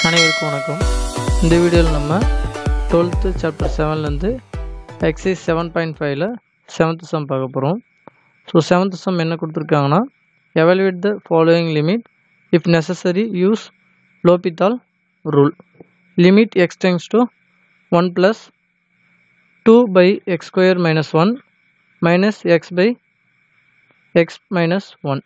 அனைவருக்கும் வணக்கம் இந்த வீடியோவில் நம்ம டுவெல்த்து சாப்டர் செவன்லேருந்து எக்ஸைஸ் செவன் பாயிண்ட் ஃபைவ்ல செவன்த் சம் பார்க்க போகிறோம் ஸோ செவன்த் சம் என்ன கொடுத்துருக்காங்கன்னா evaluate the following limit if necessary use L'Hopital rule limit extends to one plus two by x square minus one minus x by x minus one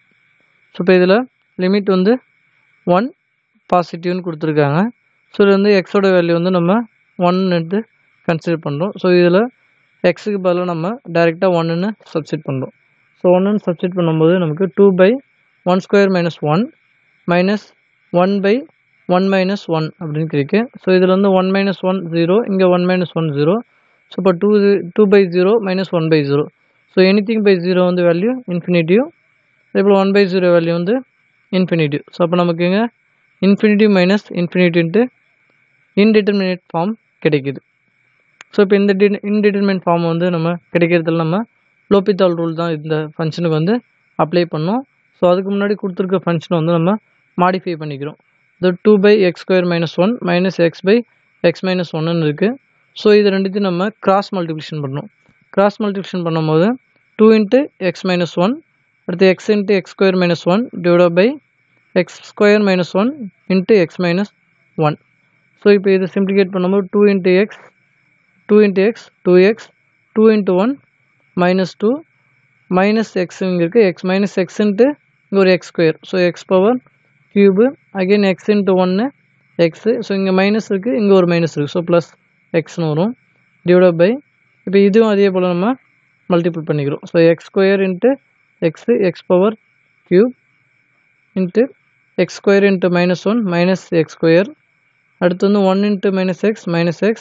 so இப்போ இதில் limit வந்து one பாசிட்டிவ்னு கொடுத்துருக்காங்க so இது வந்து எக்ஸோட value வந்து நம்ம one எடுத்து கன்சிடர் பண்ணுறோம் ஸோ இதில் எக்ஸுக்கு பதிலாக நம்ம டைரெக்டாக ஒன்றுன்னு சப்ஸ்டிட் பண்ணுறோம் ஸோ ஒன்றுன்னு சப்ஸ்டிட் பண்ணும்போது நமக்கு two by one square minus one minus one by one minus one அப்படின்னு கிடைக்கு ஸோ இதில் வந்து ஒன் மைனஸ் ஒன் ஜீரோ இங்கே one minus one zero so இப்போ two two by zero minus one by zero so anything by zero வந்து value infinitive அதேபோல் one by zero value வந்து infinitive so அப்போ நமக்கு இங்கே இன்ஃபினிட்டிவ் மைனஸ் இன்ஃபினிட்டின்ட்டு indeterminate form கிடைக்குது ஸோ இப்போ இந்த டி இன்டிட்டர்மினேட் ஃபார்ம் வந்து நம்ம கிடைக்கிறதுல நம்ம லோபித்தால் ரூல் தான் இந்த ஃபங்க்ஷனுக்கு வந்து அப்ளை பண்ணோம் ஸோ அதுக்கு முன்னாடி கொடுத்துருக்க ஃபங்க்ஷனை வந்து நம்ம மாடிஃபை பண்ணிக்கிறோம் இந்த two by x square minus one minus x by x minus ஒன்னு இருக்குது ஸோ இது ரெண்டுத்தையும் நம்ம கிராஸ் மல்டிப்ளிகேஷன் பண்ணணும் கிராஸ் மல்டிப்ளிகேஷன் பண்ணும்போது two into x minus one அடுத்து x into x square minus one divide by x square minus one into x minus one so இப்போ இது சிம்ப்ளிகேட் பண்ணும்போது two into x two into x two x two into one minus two minus x இங்கே இருக்குது x minus x into இங்கே ஒரு x square so x power cube again x into ஒன்று x so இங்கே மைனஸ் இருக்குது இங்கே ஒரு minus இருக்குது ஸோ ப்ளஸ் எக்ஸ்னு வரும் டிவைட் பை இப்போ இதுவும் அதே போல் நம்ம மல்டிபிள் பண்ணிக்கிறோம் so x square into x x power cube into x square into minus one minus x square அடுத்து வந்து one into minus x minus x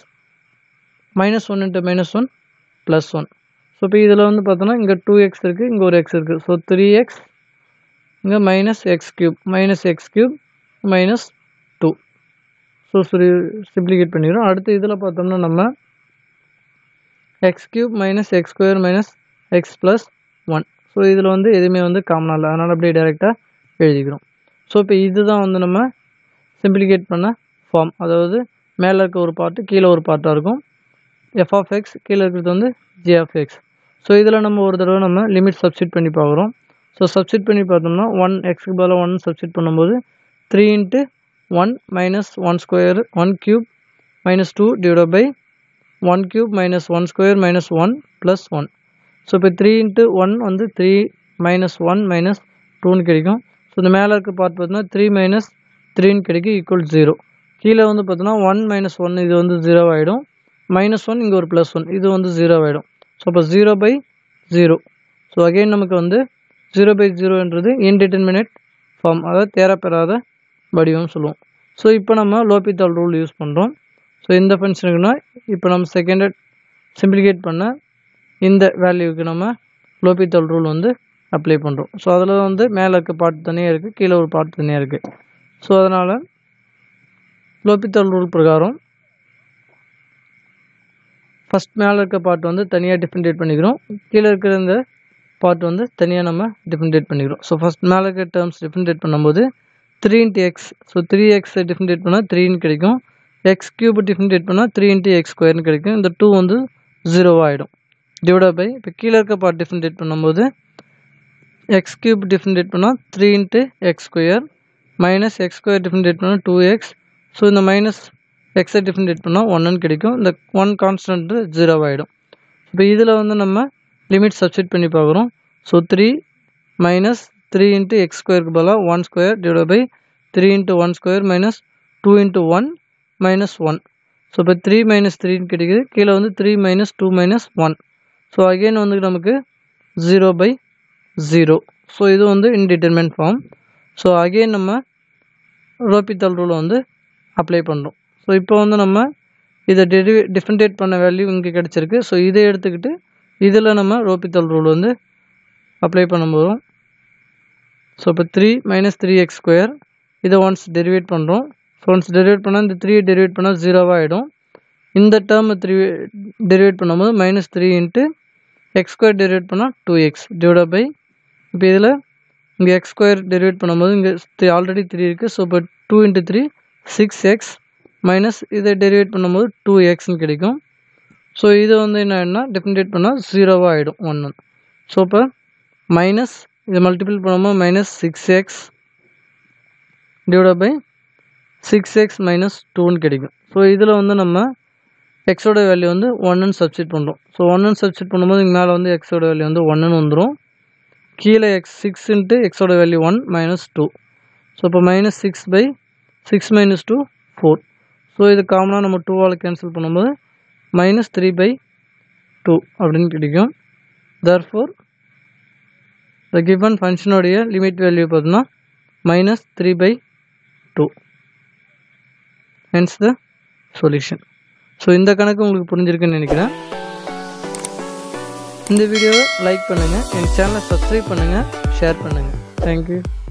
minus one into minus one plus one so இப்போ இதில் வந்து பார்த்தோன்னா இங்கே two X இருக்குது இங்கே ஒரு எக்ஸ் இருக்குது ஸோ த்ரீ எக்ஸ் இங்கே minus x cube minus x cube minus two so சரி சிப்ளிகேட் பண்ணிக்கிறோம் அடுத்து இதில் பார்த்தோம்னா நம்ம x cube minus x square minus x plus one so இதில் வந்து எதுவுமே வந்து காமனாக இல்லை அதனால் அப்படியே டேரெக்டாக எழுதிக்கிறோம் ஸோ இப்போ இதுதான் வந்து நம்ம சிம்பிளிகேட் பண்ண ஃபார்ம் அதாவது மேலே இருக்க ஒரு பார்ட்டு கீழே ஒரு பார்ட்டாக இருக்கும் எஃப் ஆஃப் எக்ஸ் கீழே இருக்கிறது வந்து ஜே ஆஃப் எக்ஸ் ஸோ இதில் நம்ம ஒரு தடவை நம்ம லிமிட் சப்ஸ்டிட் பண்ணி பார்க்குறோம் ஸோ சப்ஸ்டிட் பண்ணி பார்த்தோம்னா ஒன் எக்ஸுக்கு பதிலாக ஒன் சப்ஸ்டிட் பண்ணும்போது three into one minus one square one cube minus two divide by one cube minus one square minus one plus one so இப்போ த்ரீ இன்ட்டு ஒன் வந்து three minus one minus டூன்னு கிடைக்கும் so இந்த மேலே இருக்க part பார்த்தோன்னா three minus த்ரீன்னு கிடைக்கும் ஈக்குவல் ஜீரோ கீழே வந்து பார்த்தோன்னா ஒன் மைனஸ் ஒன் இது வந்து ஜீரோ ஆகிடும் மைனஸ் ஒன் இங்கே ஒரு ப்ளஸ் ஒன் இது வந்து ஜீரோ ஆகிடும் ஸோ அப்போ zero by zero so again நமக்கு வந்து ஜீரோ பை ஜீரோன்றது இன்டிட்டர்மினேட் ஃபார்ம் அதாவது தேரப்பெறாத வடிவம் சொல்லுவோம் ஸோ இப்போ நம்ம லோபித்தால் ரூல் யூஸ் பண்ணுறோம் ஸோ இந்த ஃபங்க்ஷனுக்குன்னா இப்போ நம்ம செகண்ட் சிம்பிளிகேட் பண்ண இந்த வேல்யூவுக்கு நம்ம லோபித்தால் ரூல் வந்து அப்ளை பண்ணுறோம் ஸோ அதில் வந்து மேலே இருக்க பார்ட் தனியாக இருக்குது கீழே ஒரு பார்ட் தனியாக இருக்குது ஸோ அதனால் லோபித்தால் ரூல் பிரகாரம் ஃபஸ்ட் மேலே இருக்க பார்ட் வந்து தனியாக டிஃப்ரெண்டேட் பண்ணிக்கிறோம் கீழே இருக்கிற இந்த பார்ட் வந்து தனியாக நம்ம டிஃப்ரெண்டேட் பண்ணிக்கிறோம் ஸோ ஃபஸ்ட் மேலே இருக்க டேர்ம்ஸ் டிஃப்ரெண்டேட் பண்ணும்போது three into x so three எக்ஸை டிஃப்ரெண்டேட் பண்ணால் த்ரீன்னு கிடைக்கும் எக்ஸ் கியூப் டிஃப்ரெண்டேட் பண்ணால் த்ரீ இன்ட்டு எக்ஸ் ஸ்கொயர்னு கிடைக்கும் இந்த டூ வந்து ஜீரோவாக ஆகிடும் டிவைட் பை இப்போ கீழே இருக்க பார்ட் டிஃப்ரெண்டேட் பண்ணும்போது எக்ஸ் கியூப் டிஃப்ரெண்டேட் பண்ணால் three into x square minus x square differentiate பண்ணால் டூ எக்ஸ் ஸோ இந்த மைனஸ் எக்ஸை டிஃப்ரெண்டேட் பண்ணால் ஒன்றுன்னு கிடைக்கும் இந்த ஒன் கான்ஸ்டன்ட்டு ஜீரோ ஆகிடும் இப்போ இதில் வந்து நம்ம லிமிட் சப்ஸ்டிட் பண்ணி பார்க்குறோம் so three minus three into x ஸ்கொயருக்கு பதிலாக one square divide by three into one square minus two into one minus one so இப்போ த்ரீ மைனஸ் த்ரீன்னு கிடைக்குது கீழே வந்து three minus two minus one so again வந்து நமக்கு ஜீரோ பை ஜீரோ ஸோ இது வந்து இன்டிட்டர்மெண்ட் ஃபார்ம் ஸோ அகெயின் நம்ம ரோபித்தால் ரூலை வந்து அப்ளை பண்ணுறோம் ஸோ இப்போ வந்து நம்ம இதை டெரிவே டிஃப்ரெண்டேட் பண்ண வேல்யூ இங்கே கிடச்சிருக்கு ஸோ இதை எடுத்துக்கிட்டு இதில் நம்ம ரோபித்தால் ரூல் வந்து அப்ளை பண்ண போகிறோம் ஸோ இப்போ three minus three x square இதை ஒன்ஸ் டெரிவேட் பண்ணுறோம் ஸோ ஒன்ஸ் டெரிவேட் பண்ணால் இந்த த்ரீ டெரிவேட் பண்ணால் ஜீரோவாக ஆகிடும் இந்த டேர்ம் த்ரீ டெரிவேட் பண்ணும்போது minus three into x square derivate பண்ணால் டூ எக்ஸ் டிவைட் பை இப்போ இதில் இங்கே எக்ஸ் ஸ்கொயர் டெரிவேட் பண்ணும்போது இங்கே த்ரீ ஆல்ரெடி த்ரீ இருக்குது ஸோ இப்போ two into three six x minus இதை டெரிவேட் பண்ணும்போது டூ எக்ஸ்னு கிடைக்கும் ஸோ இது வந்து என்னன்னா டிஃப்ரெண்டேட் பண்ணால் ஜீரோவாக ஆகிடும் ஒன்று ஸோ இப்போ மைனஸ் இதை மல்டிபிள் பண்ணும்போது minus six x divide by six x minus டூன்னு கிடைக்கும் ஸோ இதில் வந்து நம்ம எக்ஸோட வேல்யூ வந்து ஒன்றுன்னு சப்ஸ்டிட் பண்ணுறோம் ஸோ ஒன்றுன்னு சப்ஸ்டிட் பண்ணும்போது இங்கே மேலே வந்து எக்ஸோட வேல்யூ வந்து ஒன்றுன்னு வந்துடும் கீழே எக்ஸ் சிக்ஸ் இன்ட்டு எக்ஸோட value one minus two so இப்போ minus six by six minus two four so இது காமனாக நம்ம டூவால் கேன்சல் பண்ணும்போது மைனஸ் த்ரீ பை டூ அப்படின்னு கிடைக்கும் தர்ஃபோர் த கிவன் ஃபங்க்ஷனுடைய லிமிட் வேல்யூ பார்த்தோன்னா minus three by two hence the solution so இந்த கணக்கு உங்களுக்கு புரிஞ்சிருக்குன்னு நினைக்கிறேன் இந்த வீடியோவை லைக் பண்ணுங்கள் என் சேனலை சப்ஸ்கிரைப் பண்ணுங்கள் ஷேர் பண்ணுங்கள் தேங்க்யூ